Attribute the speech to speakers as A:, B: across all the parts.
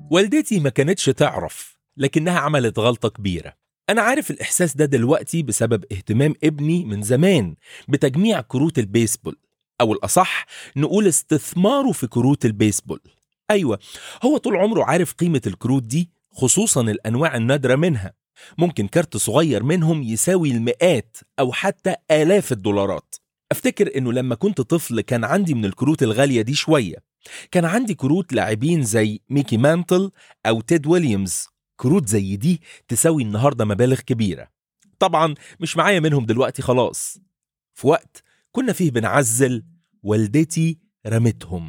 A: والدتي ما كانتش تعرف لكنها عملت غلطة كبيرة أنا عارف الإحساس ده دلوقتي بسبب اهتمام ابني من زمان بتجميع كروت البيسبول أو الأصح نقول استثماره في كروت البيسبول أيوة هو طول عمره عارف قيمة الكروت دي خصوصا الأنواع النادرة منها ممكن كارت صغير منهم يساوي المئات أو حتى آلاف الدولارات أفتكر إنه لما كنت طفل كان عندي من الكروت الغالية دي شوية كان عندي كروت لاعبين زي ميكي مانتل أو تيد ويليامز كروت زي دي تساوي النهاردة مبالغ كبيرة طبعا مش معايا منهم دلوقتي خلاص في وقت كنا فيه بنعزل والدتي رمتهم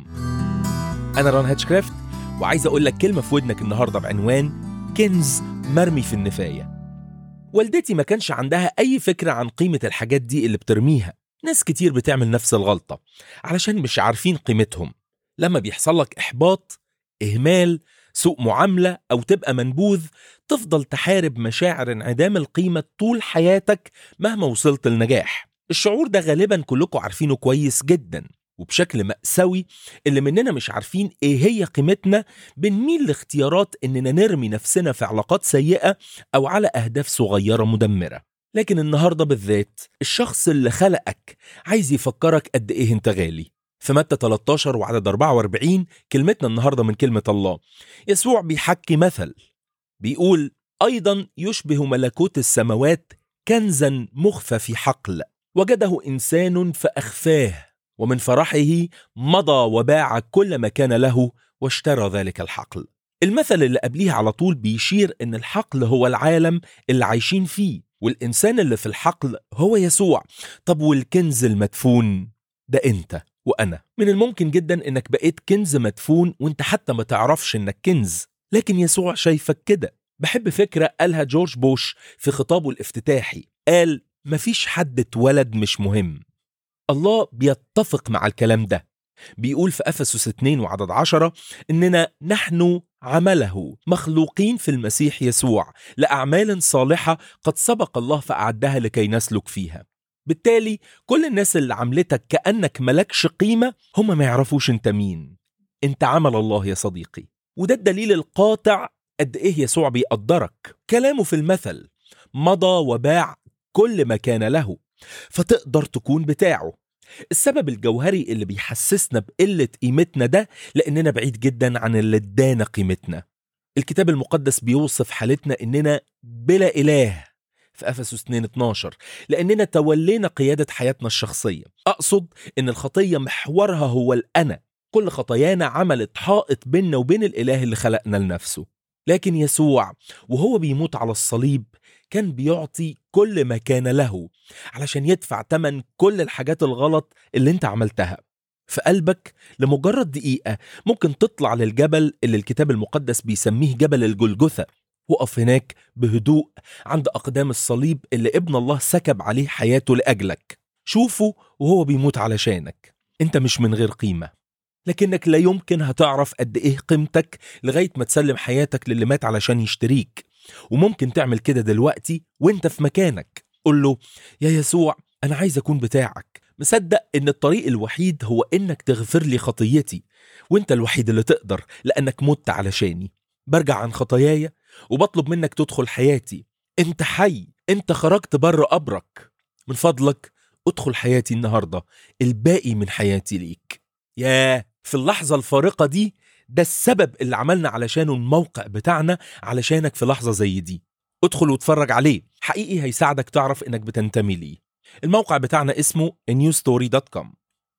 A: أنا ران هاتشكرافت وعايز أقول لك كلمة في ودنك النهاردة بعنوان كنز مرمي في النفاية والدتي ما كانش عندها أي فكرة عن قيمة الحاجات دي اللي بترميها ناس كتير بتعمل نفس الغلطة علشان مش عارفين قيمتهم لما بيحصل لك إحباط إهمال سوء معاملة أو تبقى منبوذ تفضل تحارب مشاعر انعدام القيمة طول حياتك مهما وصلت للنجاح الشعور ده غالبا كلكم عارفينه كويس جدا وبشكل مأساوي اللي مننا مش عارفين ايه هي قيمتنا بنميل لاختيارات اننا نرمي نفسنا في علاقات سيئة او على اهداف صغيرة مدمرة لكن النهاردة بالذات الشخص اللي خلقك عايز يفكرك قد ايه انت غالي في متى 13 وعدد 44 كلمتنا النهاردة من كلمة الله يسوع بيحكي مثل بيقول أيضا يشبه ملكوت السماوات كنزا مخفى في حقل وجده إنسان فأخفاه ومن فرحه مضى وباع كل ما كان له واشترى ذلك الحقل المثل اللي قبليه على طول بيشير ان الحقل هو العالم اللي عايشين فيه والانسان اللي في الحقل هو يسوع طب والكنز المدفون ده انت وانا من الممكن جدا انك بقيت كنز مدفون وانت حتى ما تعرفش انك كنز لكن يسوع شايفك كده بحب فكرة قالها جورج بوش في خطابه الافتتاحي قال مفيش حد اتولد مش مهم الله بيتفق مع الكلام ده بيقول في أفسس 2 وعدد عشرة إننا نحن عمله مخلوقين في المسيح يسوع لأعمال صالحة قد سبق الله فأعدها لكي نسلك فيها بالتالي كل الناس اللي عملتك كأنك ملكش قيمة هم ما يعرفوش انت مين انت عمل الله يا صديقي وده الدليل القاطع قد ايه يسوع بيقدرك كلامه في المثل مضى وباع كل ما كان له فتقدر تكون بتاعه السبب الجوهري اللي بيحسسنا بقلة قيمتنا ده لأننا بعيد جدا عن اللي ادانا قيمتنا الكتاب المقدس بيوصف حالتنا إننا بلا إله في أفسس 2 12 لأننا تولينا قيادة حياتنا الشخصية أقصد إن الخطية محورها هو الأنا كل خطايانا عملت حائط بيننا وبين الإله اللي خلقنا لنفسه لكن يسوع وهو بيموت على الصليب كان بيعطي كل ما كان له علشان يدفع تمن كل الحاجات الغلط اللي انت عملتها في قلبك لمجرد دقيقة ممكن تطلع للجبل اللي الكتاب المقدس بيسميه جبل الجلجثة وقف هناك بهدوء عند أقدام الصليب اللي ابن الله سكب عليه حياته لأجلك شوفه وهو بيموت علشانك انت مش من غير قيمة لكنك لا يمكن هتعرف قد ايه قيمتك لغاية ما تسلم حياتك للي مات علشان يشتريك وممكن تعمل كده دلوقتي وانت في مكانك قول له يا يسوع انا عايز اكون بتاعك مصدق ان الطريق الوحيد هو انك تغفر لي خطيتي وانت الوحيد اللي تقدر لانك مت علشاني برجع عن خطاياي وبطلب منك تدخل حياتي انت حي انت خرجت بره قبرك من فضلك ادخل حياتي النهارده الباقي من حياتي ليك ياه في اللحظة الفارقة دي ده السبب اللي عملنا علشانه الموقع بتاعنا علشانك في لحظة زي دي ادخل واتفرج عليه حقيقي هيساعدك تعرف انك بتنتمي ليه الموقع بتاعنا اسمه newstory.com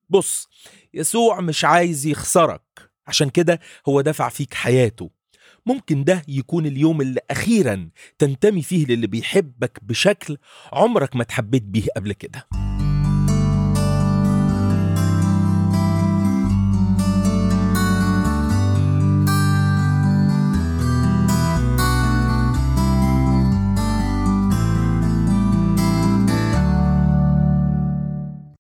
A: بص يسوع مش عايز يخسرك عشان كده هو دفع فيك حياته ممكن ده يكون اليوم اللي أخيرا تنتمي فيه للي بيحبك بشكل عمرك ما تحبيت بيه قبل كده